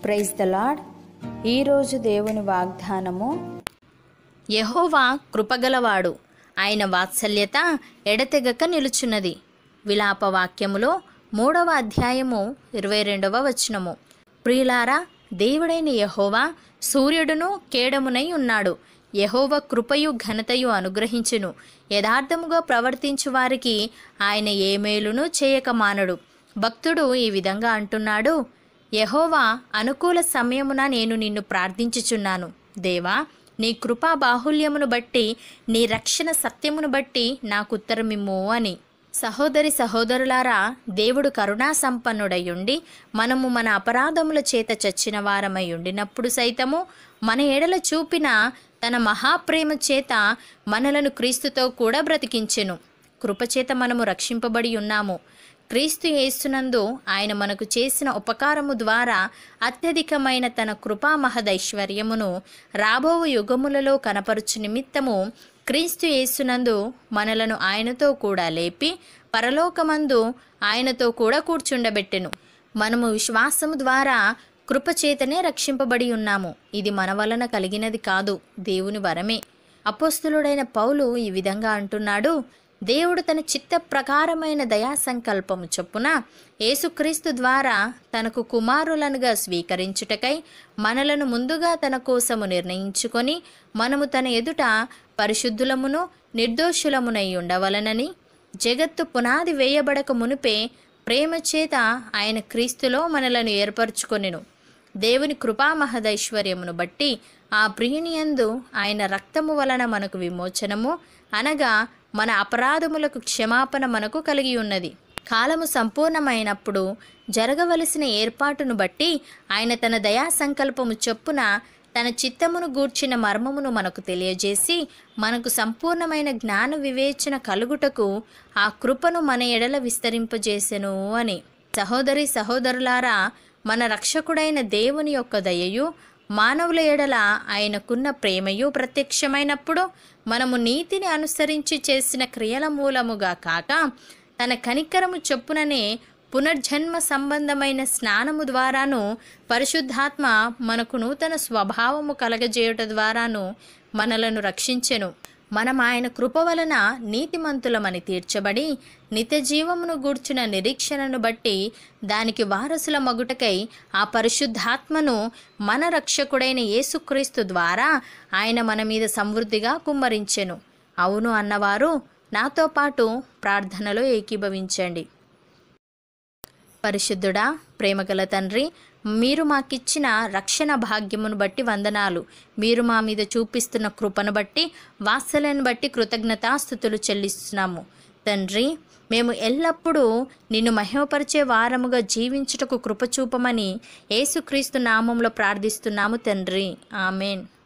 praise the lord ఈరోజు దేవుని వాగ్దానము యెహోవా కృపగలవాడు ఆయన వాత్సల్యత ఎడతెగక నిలుచున్నది విలాప వాక్యములో మూడవ అధ్యాయము ఇరవై రెండవ వచనము ప్రియులారా దేవుడైన యెహోవా సూర్యుడును కేడమునై ఉన్నాడు యెహోవ కృపయు ఘనతయు అనుగ్రహించును యథార్థముగా ప్రవర్తించు వారికి ఆయన ఏ మేలును చేయక మానడు భక్తుడు ఈ విధంగా అంటున్నాడు యెహోవా అనుకూల సమయమున నేను నిన్ను ప్రార్థించుచున్నాను దేవా నీ కృపా బాహుల్యమును బట్టి నీ రక్షణ సత్యమును బట్టి నాకు ఉత్తరమిమ్ము అని సహోదరి సహోదరులారా దేవుడు కరుణా సంపన్నుడయ్యుండి మనము మన అపరాధముల చేత చచ్చిన వారమై ఉండినప్పుడు సైతము మన ఎడల చూపిన తన మహాప్రేమ చేత మనలను క్రీస్తుతో కూడా బ్రతికించెను కృపచేత మనము రక్షింపబడి ఉన్నాము క్రీస్తు యేసునందు ఆయన మనకు చేసిన ఉపకారము ద్వారా అత్యధికమైన తన కృపా మహదైశ్వర్యమును రాబో యుగములలో కనపరుచు నిమిత్తము క్రీస్తు యేసునందు మనలను ఆయనతో కూడా లేపి పరలోకమందు ఆయనతో కూడా కూర్చుండబెట్టెను మనము విశ్వాసము ద్వారా కృపచేతనే రక్షింపబడి ఉన్నాము ఇది మన వలన కలిగినది కాదు దేవుని వరమే అపోస్తులుడైన పౌలు ఈ విధంగా అంటున్నాడు దేవుడు తన చిత్త ప్రకారమైన దయా సంకల్పము చొప్పున యేసుక్రీస్తు ద్వారా తనకు కుమారులనుగా స్వీకరించుటకై మనలను ముందుగా తన కోసము నిర్ణయించుకొని మనము తన ఎదుట పరిశుద్ధులమును నిర్దోషులమునై ఉండవలనని జగత్తు పునాది వేయబడక మునిపే ప్రేమ చేత ఆయన క్రీస్తులో మనలను ఏర్పరచుకొనెను దేవుని కృపా మహదైశ్వర్యమును బట్టి ఆ ప్రియునియందు ఆయన రక్తము వలన మనకు విమోచనము అనగా మన అపరాధములకు క్షమాపణ మనకు కలిగి ఉన్నది కాలము సంపూర్ణమైనప్పుడు జరగవలసిన ఏర్పాటును బట్టి ఆయన తన దయా సంకల్పము చొప్పున తన చిత్తమును గూర్చిన మర్మమును మనకు తెలియజేసి మనకు సంపూర్ణమైన జ్ఞాన వివేచన కలుగుటకు ఆ కృపను మన ఎడల విస్తరింపజేసెను అని సహోదరి సహోదరులారా మన రక్షకుడైన దేవుని యొక్క దయయు మానవుల ఎడల ఆయనకున్న ప్రేమయు ప్రత్యక్షమైనప్పుడు మనము నీతిని అనుసరించి చేసిన క్రియల మూలముగా కాక తన కనికరము చొప్పుననే పునర్జన్మ సంబంధమైన స్నానము ద్వారాను పరిశుద్ధాత్మ మనకు నూతన స్వభావము కలగజేయుట ద్వారాను మనలను రక్షించెను మనం ఆయన కృప వలన నీతిమంతులమని తీర్చబడి నిత్య జీవమును గూర్చిన నిరీక్షణను బట్టి దానికి వారసుల మగుటకై ఆ పరిశుద్ధాత్మను మన రక్షకుడైన యేసుక్రీస్తు ద్వారా ఆయన మన మీద సమృద్ధిగా కుమ్మరించెను అవును అన్నవారు నాతో పాటు ప్రార్థనలో ఏకీభవించండి పరిశుద్ధుడా ప్రేమగల తండ్రి మీరు మాకిచ్చిన రక్షణ భాగ్యమును బట్టి వందనాలు మీరు మా మీద చూపిస్తున్న కృపను బట్టి వాత్సలను బట్టి కృతజ్ఞతాస్థుతులు చెల్లిస్తున్నాము తండ్రి మేము ఎల్లప్పుడూ నిన్ను మహిమపరిచే వారముగా జీవించుటకు కృప చూపమని యేసుక్రీస్తు నామంలో ప్రార్థిస్తున్నాము తండ్రి ఆమెన్